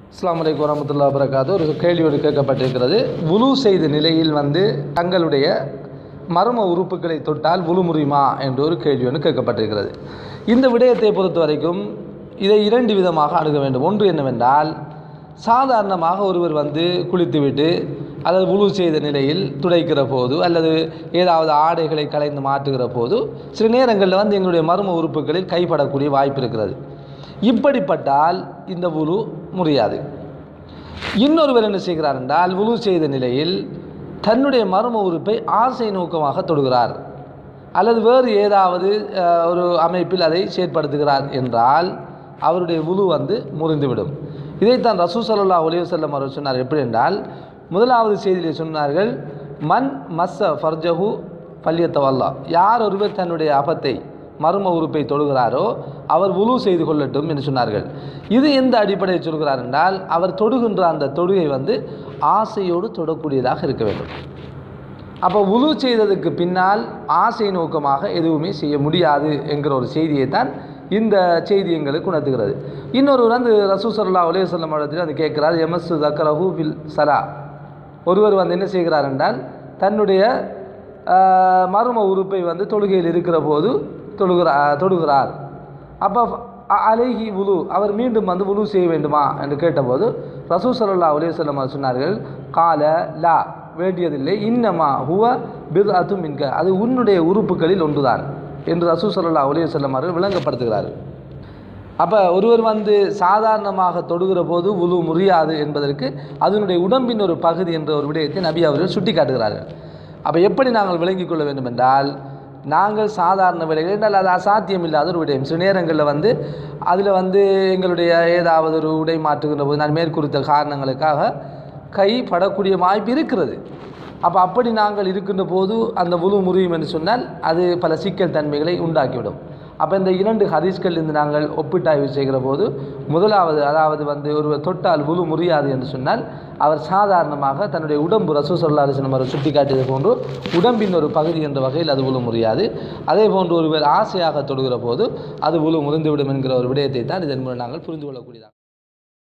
அஸ்ஸலாமு அலைக்கும் வரமத்துல்லா வரகாத்து ஒரு கேள்வியோடு கேட்கப்பட்டிருக்கிறது உலு செய்த நிலையில் வந்து தங்களுடைய மர்ம உறுப்புகளை தொட்டால் உலு முறியுமா என்ற ஒரு கேள்வி ஒன்று கேட்கப்பட்டிருக்கிறது இந்த விடயத்தை பொறுத்த வரைக்கும் இதை இரண்டு விதமாக அணுக வேண்டும் ஒன்று என்னவென்றால் சாதாரணமாக ஒருவர் வந்து குளித்துவிட்டு அல்லது உழு செய்த நிலையில் துடைக்கிற போது அல்லது ஏதாவது ஆடைகளை கலைந்து மாற்றுகிற போது சில நேரங்களில் வந்து எங்களுடைய மர்ம உறுப்புகளில் கைப்படக்கூடிய வாய்ப்பு இருக்கிறது இப்படிப்பட்டால் இந்த உழு முறியாது இன்னொருவர் என்ன செய்கிறார் என்றால் உழு செய்த நிலையில் தன்னுடைய மர்ம உறுப்பை ஆசை நோக்கமாக தொடுகிறார் அல்லது வேறு ஏதாவது அஹ், ஒரு அமைப்பில் அதை செயற்படுத்துகிறார் என்றால் அவருடைய உழு வந்து முறிந்துவிடும் இதைத்தான் ரசூ சல்லா ஒலிவசல்லம் அவர் சொன்னார் எப்படி என்றால் முதலாவது செய்தியிலே சொன்னார்கள் மன் மஸ்ஸ ஃபர்ஜஹு பல்யத்தவல்லா யார் ஒருவர் தன்னுடைய அபத்தை மர்ம உறுப்பை தொடுகிறாரோ அவர் உழு செய்து கொள்ளட்டும் என்று சொன்னார்கள் இது எந்த அடிப்படையில் சொல்கிறார் என்றால் அவர் தொடுகின்ற அந்த தொடுகை வந்து ஆசையோடு தொடக்கூடியதாக இருக்க வேண்டும் அப்போ உழு செய்ததுக்கு பின்னால் ஆசை நோக்கமாக எதுவுமே செய்ய முடியாது என்கிற ஒரு செய்தியை தான் இந்த செய்தி எங்களுக்கு உணர்த்துகிறது இன்னொருவர் வந்து ரசூ சல்லா உலேசல்லம் இடத்துல வந்து கேட்கிறார் எமசு தக்கரஹூ பில் சலா ஒருவர் வந்து என்ன செய்கிறார் என்றால் தன்னுடைய ஆஹ், மர்ம உறுப்பை வந்து தொழுகையில் இருக்கிற போது தொழுகிறா தொடுகிறார் அப்போ அ- அலைஹி உலு அவர் மீண்டும் வந்து உலு செய்ய வேண்டுமா என்று கேட்டபோது ரசூ சல்லா அலையம் சொன்னார்கள் கால லா வேண்டியதில்லை இன்னமா ஹுவ பிர் அத்து மின்க அது உன்னுடைய உறுப்புகளில் ஒன்றுதான் என்று ரசூ சல்லா அலையம் அவர்கள் விளங்கப்படுத்துகிறார்கள் அப்போ ஒருவர் வந்து சாதாரணமாக தொடுகிற போது உழு முறியாது என்பதற்கு அதனுடைய உடம்பின் ஒரு பகுதி என்ற ஒரு விடயத்தை நபி அவர்கள் சுட்டி காட்டுகிறார்கள் அப்போ எப்படி நாங்கள் விளங்கிக் கொள்ள வேண்டும் என்றால் நாங்கள் சாதாரண விலைகள் என்றால் அது அசாத்தியம் இல்லாத ஒரு விடயம் சில நேரங்களில் வந்து அதில் வந்து எங்களுடைய ஏதாவது ஒரு உடை மாற்றுகின்ற போது நான் மேற்குறித்த காரணங்களுக்காக கை படக்கூடிய வாய்ப்பு இருக்கிறது அப்போ அப்படி நாங்கள் இருக்கின்ற போது அந்த உழு முறியும் என்று சொன்னால் அது பல சிக்கல் தன்மைகளை உண்டாக்கிவிடும் அப்போ இந்த இரண்டு ஹதீஸ்கள் இருந்து நாங்கள் ஒப்பிட்டாய்வு செய்கிற போது முதலாவது அதாவது வந்து ஒருவர் தொட்டால் உழு முறியாது என்று சொன்னால் அவர் சாதாரணமாக தன்னுடைய உடம்பு ரசூ சொல்லா அலிஸ்லம் அவர் சுட்டி காட்டியது போன்று உடம்பின் ஒரு பகுதி என்ற வகையில் அது உழு முறியாது அதே போன்று ஒருவர் ஆசையாக தொடுகிற போது அது உழு முறிந்துவிடும் என்கிற ஒரு விடயத்தை தான் இதன் மூலம் நாங்கள் புரிந்து கொள்ளக்கூடியதாக